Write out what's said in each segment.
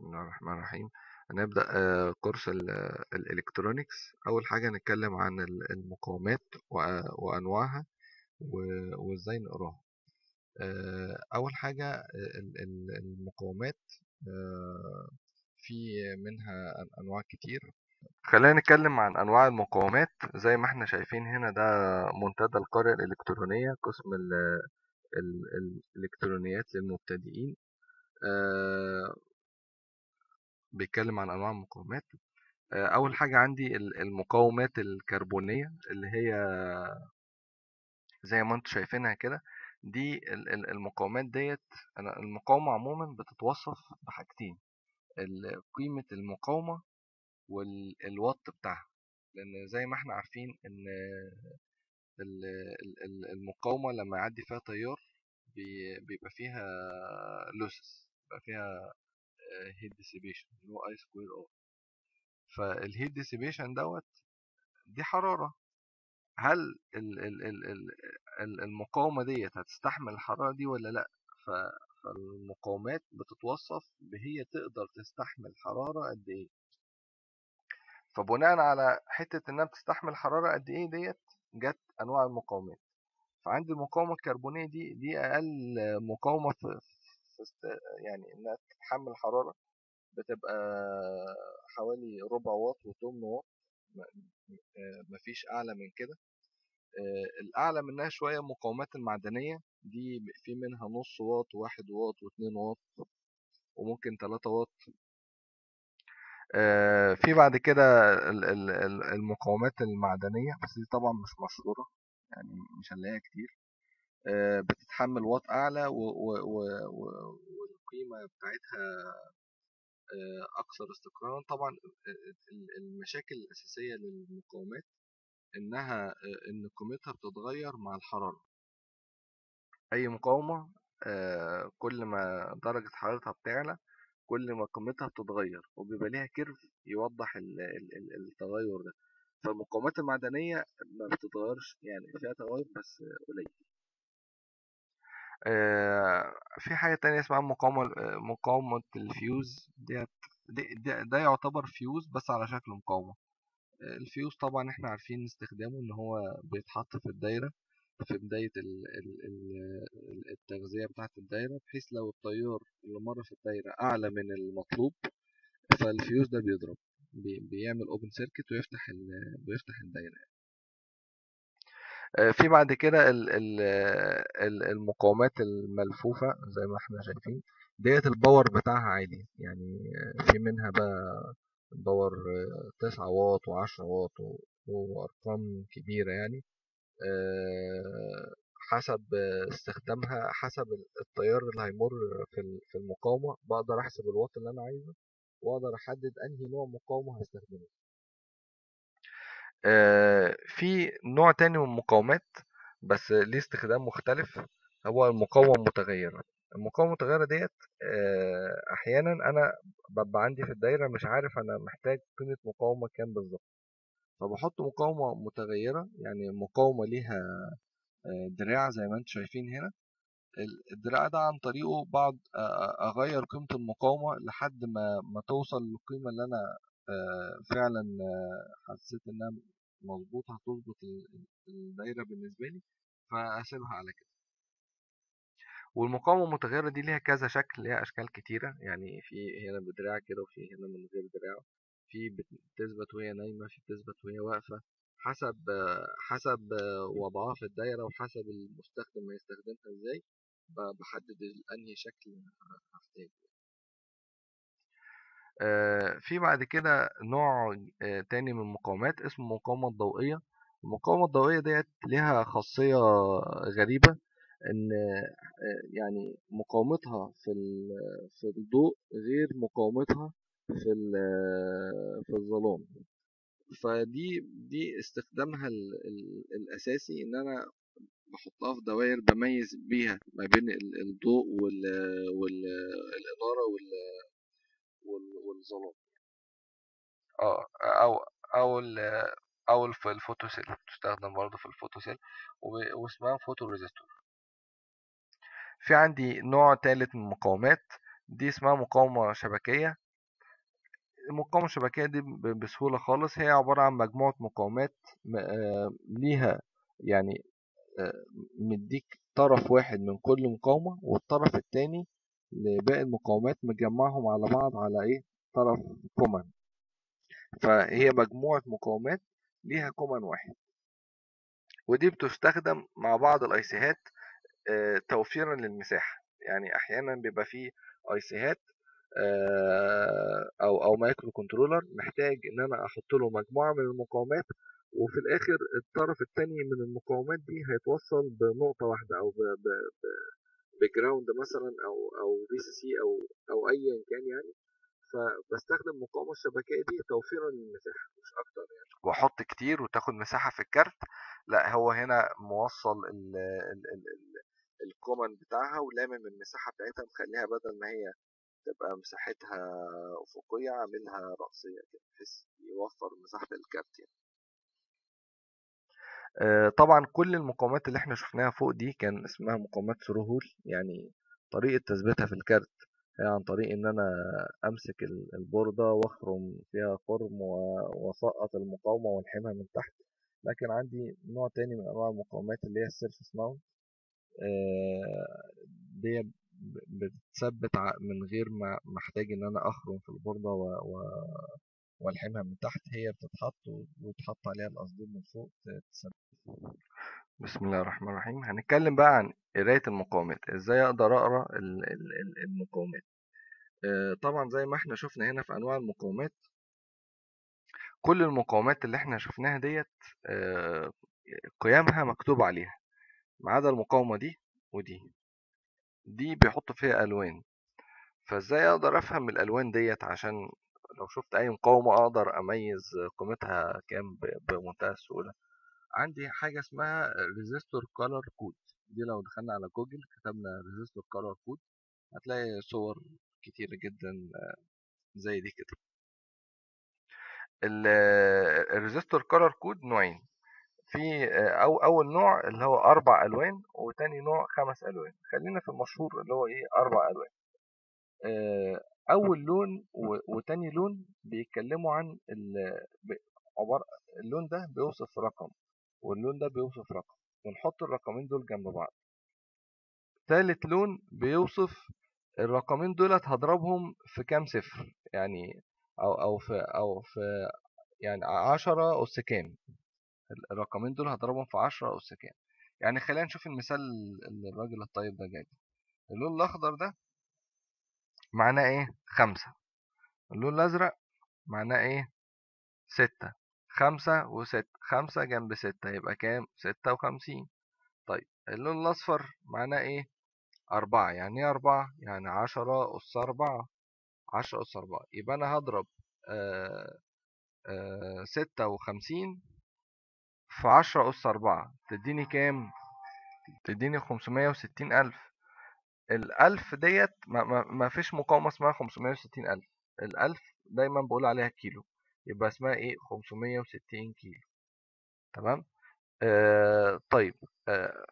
الله الرحمن الرحيم هنبدأ آه، كورس ال- الإلكترونيكس أول حاجة هنتكلم عن ال- المقاومات وأ- وأنواعها و- وإزاي نقراها آه، أول حاجة ال- ال- المقاومات آه، في منها أن- أنواع كتير خلينا نتكلم عن أنواع المقاومات زي ما احنا شايفين هنا ده منتدى القرية الإلكترونية قسم ال- ال- الإلكترونيات للمبتدئين آه، بيتكلم عن أنواع المقاومات آه، أول حاجة عندي ال- المقاومات الكربونية اللي هي زي ما انتم شايفينها كده دي ال- ال- المقاومات ديت أنا المقاومة عموما بتتوصف بحاجتين ال- قيمة المقاومة والوات بتاعها لأن زي ما احنا عارفين إن ال- ال- ال- المقاومة لما يعدي فيها تيار بي- بيبقى فيها لوسز بيبقى فيها هيت ديسيبيشن اللي هو اي سكوير ار فالهيت ديسيبيشن دوت دي حرارة هل ال- ال- ال- ال- ال- المقاومة ديت هتستحمل الحرارة دي ولا لأ ف- فالمقاومات بتتوصف بهي تقدر تستحمل حرارة قد إيه فبناء على حتة إنها بتستحمل حرارة قد إيه ديت جت أنواع المقاومات فعندي المقاومة الكربونية دي دي أقل مقاومة في في است- يعني إنها تتحمل حرارة بتبقى حوالي ربع واط وتمن واط م- آه، مفيش أعلى من كده آه، الأعلى منها شوية المقاومات المعدنية دي ب- في منها نص واط وواحد واط واتنين واط وممكن تلاتة واط آه، في بعد كده ال- ال- ال- المقاومات المعدنية بس دي طبعا مش مشهورة يعني مش هنلاقيها كتير آه، بتتحمل واط أعلى و- و- و- و- والقيمة بتاعتها آه، أكثر استقرارا طبعا ال- ال- المشاكل الأساسية للمقاومات إنها آه، إن قيمتها بتتغير مع الحرارة أي مقاومة آه، كل ما درجة حرارتها بتعلى كل ما قيمتها بتتغير وبيبقى ليها كيرف يوضح ال- ال- ال- التغير ده فالمقاومات المعدنية ما بتتغيرش يعني فيها تغير بس قليل آه، في حاجة تانية اسمها مقاومة آه، مقاومة الفيوز ديت دي- ده ده يعتبر فيوز بس على شكل مقاومة آه، الفيوز طبعا احنا عارفين استخدامه ان هو بيتحط في الدايرة في بداية ال- ال- ال- التغذية بتاعة الدايرة بحيث لو التيار اللي مر في الدايرة أعلى من المطلوب فالفيوز ده بيضرب بي- بيعمل اوبن سيركت ويفتح ال- بيفتح الدايرة آه، في بعد كده ال- ال- ال- المقاومات الملفوفة زي ما احنا شايفين ديت الباور بتاعها عالي يعني آه، في منها بقى باور آه، تسعة واط وعشرة واط و- وأرقام كبيرة يعني آه، حسب آه، استخدامها حسب التيار اللي هيمر في ال- في المقاومة بقدر أحسب الواط اللي أنا عايزه وأقدر أحدد أنهي نوع مقاومة هستخدمه آه، في نوع تاني من المقاومات بس ليه استخدام مختلف هو المقاومة المتغيرة المقاومة المتغيرة ديت آه، أحيانا أنا ببقى عندي في الدايرة مش عارف أنا محتاج قيمة مقاومة كام بالظبط فبحط مقاومة متغيرة يعني مقاومة ليها آه، دراع زي ما انتم شايفين هنا ال- الدراع ده عن طريقه بقعد أ- أ- أغير قيمة المقاومة لحد ما ما توصل للقيمة اللي أنا آه، فعلا آه، حسيت إنها مظبوطة هتظبط ال- ال- الدايرة بالنسبة لي فأسيبها على كده والمقاومة المتغيرة دي ليها كذا شكل ليها أشكال كتيرة يعني في هنا بدراع كده وفي هنا من غير دراع في بتثبت وهي نايمة في بتثبت وهي واقفة حسب آه، حسب آه، وضعها في الدايرة وحسب المستخدم هيستخدمها ازاي ب- بحدد ال- أنهي شكل هحتاجه آه، في بعد كده نوع آه، تاني من المقاومات اسمه المقاومة الضوئية المقاومة الضوئية ديت ليها خاصية غريبة إن آه، يعني مقاومتها في ال- في الضوء غير مقاومتها في ال- في الظلام فدي دي استخدامها ال- ال- الأساسي إن أنا بحطها في دوائر بميز بيها ما بين ال- الضوء وال والإنارة وال- وال- والظلام اه او او ال او الف- الفوتوسيل بتستخدم برضه في الفوتوسيل و- واسمها فوتو ريزيستور في عندي نوع تالت من المقاومات دي اسمها مقاومة شبكية المقاومة الشبكية دي بسهولة خالص هي عبارة عن مجموعة مقاومات ليها يعني مديك طرف واحد من كل مقاومة والطرف التاني لباقي المقاومات مجمعهم على بعض على ايه طرف كومن فهي مجموعة مقاومات ليها كومن واحد ودي بتستخدم مع بعض الايسيهات توفيرا للمساحة يعني احيانا بيبقى فيه ايسيهات او او مايكرو كنترولر محتاج ان انا احط له مجموعة من المقاومات وفي الاخر الطرف الثاني من المقاومات دي هيتوصل بنقطة واحدة او بجراوند مثلا او او في سي سي او او ايا كان يعني فبستخدم المقاومة الشبكية دي توفيرا للمساحة مش اكتر يعني واحط كتير وتاخد مساحة في الكارت لا هو هنا موصل ال ال ال ال الكومن بتاعها ولامم المساحة بتاعتها مخليها بدل ما هي تبقى مساحتها أفقية عاملها رأسية كده بحيث يوفر مساحة الكارت يعني. طبعا كل المقاومات اللي احنا شفناها فوق دي كان اسمها مقاومات ثرو هول يعني طريقة تثبيتها في الكارت هي عن طريق ان انا امسك البوردة واخرم فيها خرم واسقط المقاومة والحمها من تحت لكن عندي نوع تاني من انواع المقاومات اللي هي السيرفس ماونت دي بتثبت من غير ما محتاج ان انا اخرم في البوردة و... و... والحمها من تحت هي بتتحط ويتحط عليها القصدير من فوق تثبت بسم الله الرحمن الرحيم هنتكلم بقى عن قراية المقاومات ازاي اقدر اقرا المقاومات طبعا زي ما احنا شفنا هنا في انواع المقاومات كل المقاومات اللي احنا شفناها ديت قيمها مكتوب عليها ما عدا المقاومة دي ودي دي بيحط فيها الوان فازاي اقدر افهم الالوان ديت عشان لو شفت اي مقاومة اقدر اميز قيمتها كام بمنتهى السهولة عندي حاجة اسمها ريزيستور كولر كود دي لو دخلنا على جوجل كتبنا ريزيستور كولر كود هتلاقي صور كتيرة جدا زي دي كده الريزيستور كولر كود نوعين في أو أول نوع اللي هو أربع ألوان وتاني نوع خمس ألوان خلينا في المشهور اللي هو إيه أربع ألوان أول لون وتاني لون بيتكلموا عن عبارة اللون ده بيوصف رقم واللون ده بيوصف رقم ونحط الرقمين دول جنب بعض تالت لون بيوصف الرقمين دولت هضربهم في كام صفر يعني أو أو في أو في يعني عشرة أس كام الرقمين دول هضربهم في عشرة أس كام يعني خلينا نشوف المثال اللي الراجل الطيب ده جايبه اللون الأخضر ده معناه إيه؟ خمسة اللون الأزرق معناه إيه؟ ستة خمسة وستة خمسة جنب ستة يبقى كام؟ ستة وخمسين طيب اللون الأصفر معناه إيه؟ أربعة يعني إيه أربعة؟ يعني عشرة أس أربعة عشرة أس أربعة يبقى أنا هضرب آه آه ستة وخمسين في عشرة أس أربعة تديني كام؟ تديني خمسمية وستين ألف الألف ديت ما, ما, ما فيش مقاومة اسمها خمسمية وستين ألف الألف دايما بقول عليها كيلو يبقى اسمها ايه 560 كيلو تمام آه طيب آه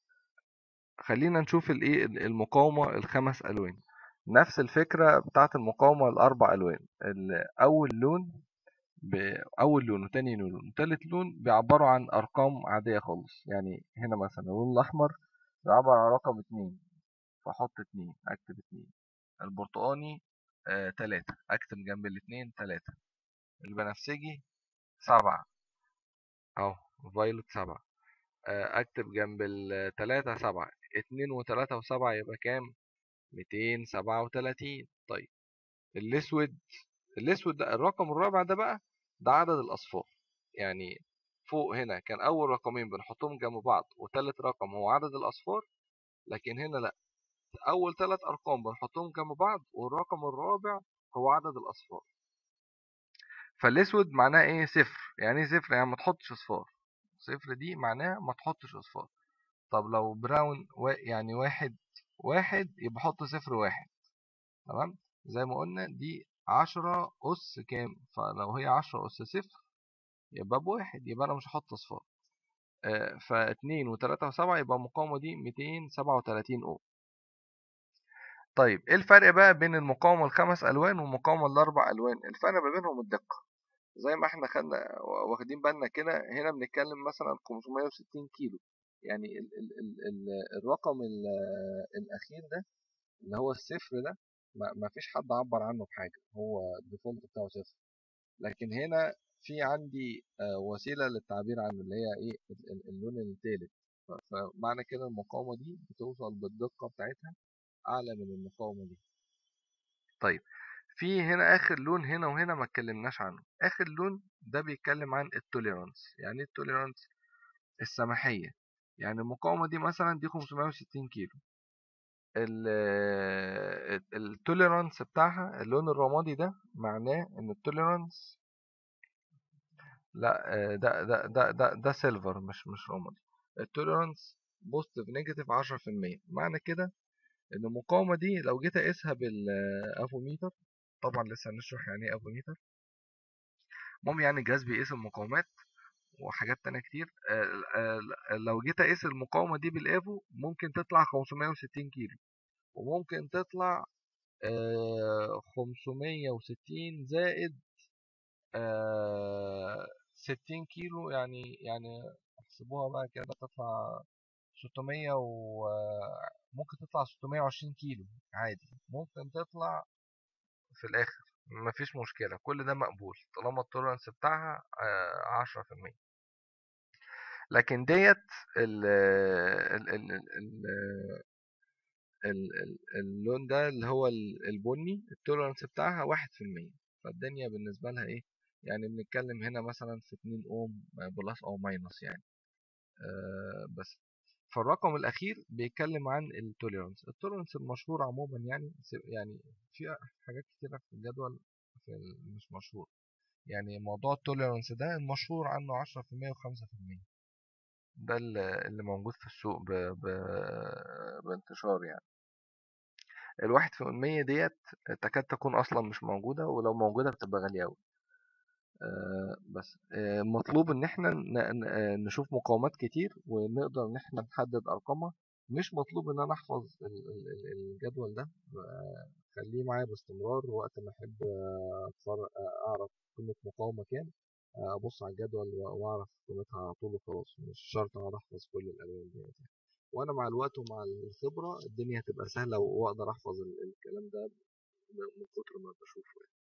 خلينا نشوف الايه المقاومة الخمس الوان نفس الفكرة بتاعت المقاومة الاربع الوان اول لون اول لون وتاني لون وتالت لون بيعبروا عن ارقام عادية خالص يعني هنا مثلا اللون الاحمر بيعبر عن رقم اتنين فاحط اتنين اكتب اتنين البرتقاني آه تلاتة اكتب جنب الاتنين تلاتة البنفسجي سبعة اهو فايلوت سبعة اكتب جنب التلاتة سبعة اتنين وتلاتة وسبعة يبقى كام ميتين سبعة وتلاتين طيب الاسود الاسود ده الرقم الرابع ده بقى ده عدد الاصفار يعني فوق هنا كان اول رقمين بنحطهم جنب بعض وتالت رقم هو عدد الاصفار لكن هنا لا اول ثلاث ارقام بنحطهم جنب بعض والرقم الرابع هو عدد الاصفار فالاسود معناه ايه صفر يعني ايه صفر يعني ما تحطش اصفار صفر دي معناها ما تحطش اصفار طب لو براون يعني واحد واحد يبقى حط صفر واحد تمام زي ما قلنا دي عشرة أس كام فلو هي عشرة أس صفر يبقى بواحد يبقى أنا مش هحط أصفار آه فاتنين وتلاتة وسبعة يبقى المقاومة دي ميتين سبعة وتلاتين أوم طيب ايه الفرق بقى بين المقاومة الخمس الوان والمقاومة الاربع الوان الفرق ما بينهم الدقة زي ما احنا خدنا واخدين بالنا كده هنا بنتكلم مثلا 560 كيلو يعني ال ال ال ال الرقم ال الاخير ده اللي هو الصفر ده ما ما فيش حد عبر عنه بحاجة هو الديفولت بتاعه صفر لكن هنا في عندي آه، وسيلة للتعبير عنه اللي هي ايه ال- ال- اللون التالت ف- فمعنى كده المقاومة دي بتوصل بالدقة بتاعتها أعلى من المقاومة دي طيب في هنا آخر لون هنا وهنا ما اتكلمناش عنه آخر لون ده بيتكلم عن التوليرانس يعني ايه التوليرانس السماحية يعني المقاومة دي مثلا دي 560 كيلو التوليرانس بتاعها اللون الرمادي ده معناه ان التوليرانس لا آه، ده ده ده ده ده سيلفر مش مش رمادي التوليرانس بوزيتيف نيجاتيف 10% معنى كده ان المقاومه دي لو جيت اقيسها بالافوميتر طبعا لسه هنشرح يعني ايه افوميتر المهم يعني الجهاز بيقيس المقاومات وحاجات تانية كتير آه، آه، لو جيت اقيس المقاومه دي بالافو ممكن تطلع 560 كيلو وممكن تطلع آه، 560 زائد آه، 60 كيلو يعني يعني احسبوها بقى كده تطلع 600 و ممكن تطلع 620 كيلو عادي ممكن تطلع في الاخر مفيش مشكلة كل ده مقبول طالما التولرنس بتاعها عشرة في المية لكن ديت ال ال ال ال ال- ال- اللون ده اللي هو ال- البني التولرنس بتاعها واحد في المية فالدنيا بالنسبة لها ايه يعني بنتكلم هنا مثلا في 2 اوم بلس او ماينس يعني آه بس فالرقم الأخير بيتكلم عن التوليرانس التوليرانس المشهور عموما يعني يعني في حاجات كتيرة في الجدول في ال- مش مشهور يعني موضوع التوليرانس ده المشهور عنه عشرة في المية وخمسة في المية ده ال- اللي موجود في السوق ب... ب... بانتشار يعني الواحد في المية ديت تكاد تكون أصلا مش موجودة ولو موجودة بتبقى غالية أوي آه، بس آه، مطلوب ان احنا ن- ن- آه، نشوف مقاومات كتير ونقدر ان احنا نحدد ارقامها مش مطلوب ان انا احفظ ال- ال- ال- الجدول ده آه، خليه معايا باستمرار وقت ما احب آه، أتفرج- آه، اعرف قيمة مقاومة كام آه، ابص على الجدول و- واعرف قيمتها على طول وخلاص مش شرط اقعد احفظ كل الالوان دي وانا مع الوقت ومع الخبرة الدنيا هتبقى سهلة واقدر احفظ ال- الكلام ده من كتر ما بشوفه